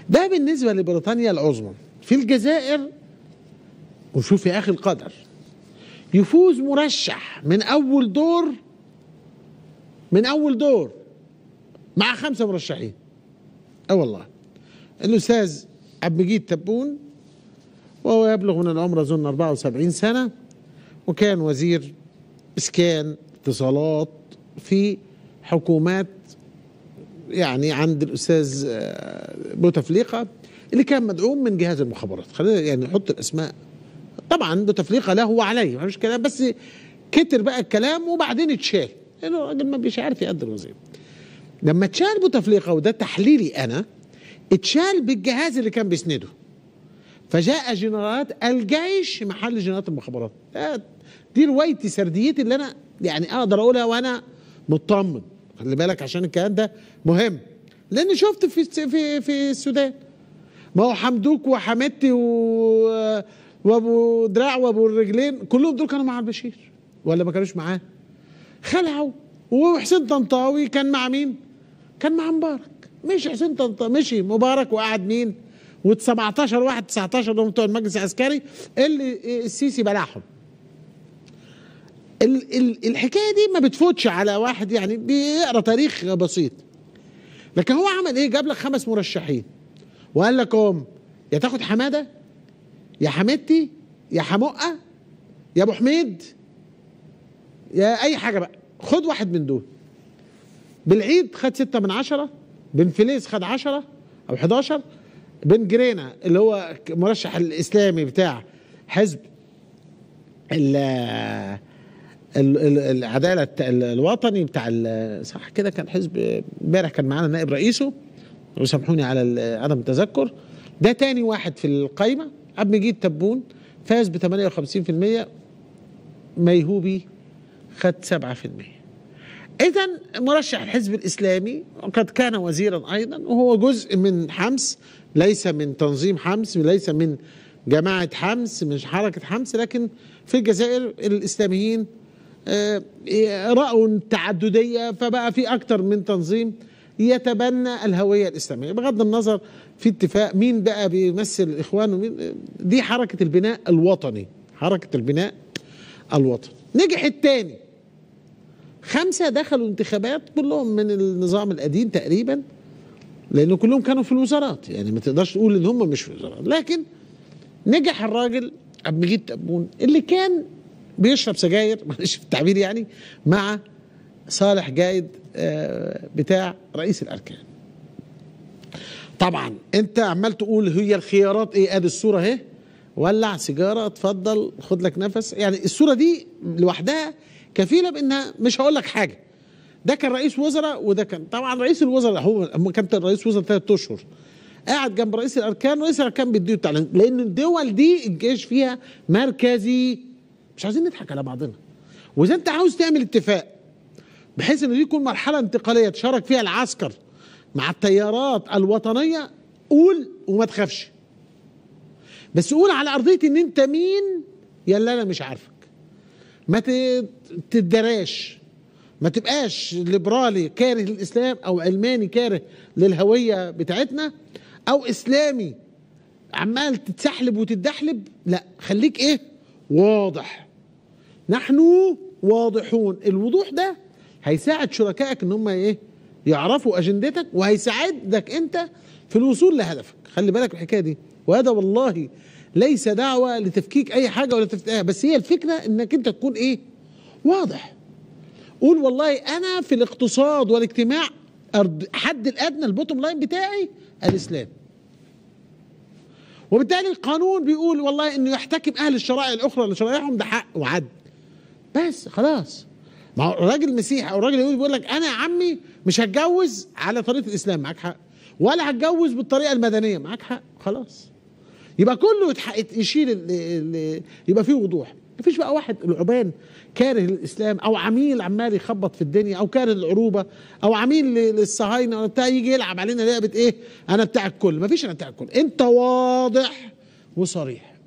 ده بالنسبه لبريطانيا العظمى في الجزائر وشوف يا اخي القدر يفوز مرشح من اول دور من اول دور مع خمسه مرشحين اه والله الاستاذ عبد المجيد تبون وهو يبلغ من العمر اظن 74 سنه وكان وزير اسكان اتصالات في حكومات يعني عند الاستاذ آه، بوتفليقه اللي كان مدعوم من جهاز المخابرات خلينا يعني نحط الاسماء طبعا بوتفليقه له وعليه مفيش كلام بس كتر بقى الكلام وبعدين اتشال لانه الراجل ما مش عارف يقدر الوظيفه لما اتشال بوتفليقه وده تحليلي انا اتشال بالجهاز اللي كان بيسنده فجاء جنرالات الجيش محل جنرالات المخابرات آه، دي روايتي سرديتي اللي انا يعني اقدر اقولها وانا مطمن خلي بالك عشان الكلام ده مهم لان شفت في في في السودان ما هو حمدوك وحمدتي و وابو دراع وابو الرجلين كلهم دول كانوا مع البشير ولا ما كانوش معاه خلعوا وحسين طنطاوي كان مع مين كان مع مبارك مش حسين طنطاوي مشي مبارك وقعد مين و17 واحد 19 دول بتوع المجلس العسكري اللي السيسي بلعهم ال ال الحكايه دي ما بتفوتش على واحد يعني بيقرا تاريخ بسيط لكن هو عمل ايه جاب لك خمس مرشحين وقال لك هم يا تاخد حماده يا حمدتي يا حمقه يا ابو حميد يا اي حاجه بقى خد واحد من دول بالعيد خد ستة من عشرة بن فليس خد عشرة أو 11 بن جرينا اللي هو مرشح الإسلامي بتاع حزب ال ال- ال- العدالة الت- ال- الوطني بتاع ال- صح كده كان حزب امبارح كان معانا نائب رئيسه وسامحوني على ال- عدم التذكر ده تاني واحد في القايمة عبد المجيد تبون فاز ب 58% ميهوبي خد 7% اذا مرشح الحزب الاسلامي قد كان وزيرا ايضا وهو جزء من حمس ليس من تنظيم حمس ليس من جماعه حمس مش حركه حمس لكن في الجزائر الاسلاميين آه، راوا التعدديه فبقى في اكتر من تنظيم يتبنى الهويه الاسلاميه بغض النظر في اتفاق مين بقى بيمثل الاخوان ومين دي حركه البناء الوطني حركه البناء الوطني نجح الثاني خمسة دخلوا انتخابات كلهم من النظام القديم تقريبا لأنه كلهم كانوا في الوزارات يعني ما تقدرش تقول إن هم مش في الوزارات لكن نجح الراجل عبد المجيد تبون اللي كان بيشرب سجاير معلش في التعبير يعني مع صالح جايد آه، بتاع رئيس الأركان طبعا انت عمال تقول هي الخيارات ايه ادي الصوره اهي ولع سيجاره اتفضل خد لك نفس يعني الصوره دي لوحدها كفيله بانها مش هقول لك حاجه ده كان رئيس وزراء وده كان طبعا رئيس الوزراء هو هو كان رئيس وزراء ثلاث اشهر قاعد جنب رئيس الاركان رئيس الاركان بيديه تعليم لان الدول دي الجيش فيها مركزي مش عايزين نضحك على بعضنا واذا انت عاوز تعمل اتفاق بحيث ان دي تكون مرحله انتقاليه تشارك فيها العسكر مع التيارات الوطنيه قول وما تخافش بس قول على ارضيه ان انت مين يلا انا مش عارفك ما ت- تدراش ما تبقاش ليبرالي كاره للاسلام او علماني كاره للهويه بتاعتنا او اسلامي عمال تتسحلب وتتدحلب لا خليك ايه واضح نحن واضحون الوضوح ده هيساعد شركائك ان هم ايه يعرفوا اجندتك وهيساعدك انت في الوصول لهدفك خلي بالك من الحكايه دي وهذا والله ليس دعوه لتفكيك اي حاجه ولا تفتح بس هي الفكره انك انت تكون ايه واضح قول والله انا في الاقتصاد والاجتماع أرد- حد الادنى البوتوم لاين بتاعي الاسلام وبالتالي القانون بيقول والله انه يحتكم اهل الشرائع الاخرى لشرائعهم ده حق وعدل بس خلاص ما هو الراجل مسيحي او الراجل يهودي بيقول لك انا يا عمي مش هتجوز على طريقه الاسلام معاك حق ولا هتجوز بالطريقه المدنيه معاك حق خلاص يبقى كله يتح- يشيل ال- ال- يبقى فيه وضوح مفيش بقى واحد العبان كاره للاسلام او عميل عمال يخبط في الدنيا او كاره للعروبه او عميل ل- للصهاينه ولا بتاع يجي يلعب علينا لعبه ايه انا بتاع الكل مفيش انا بتاع الكل انت واضح وصريح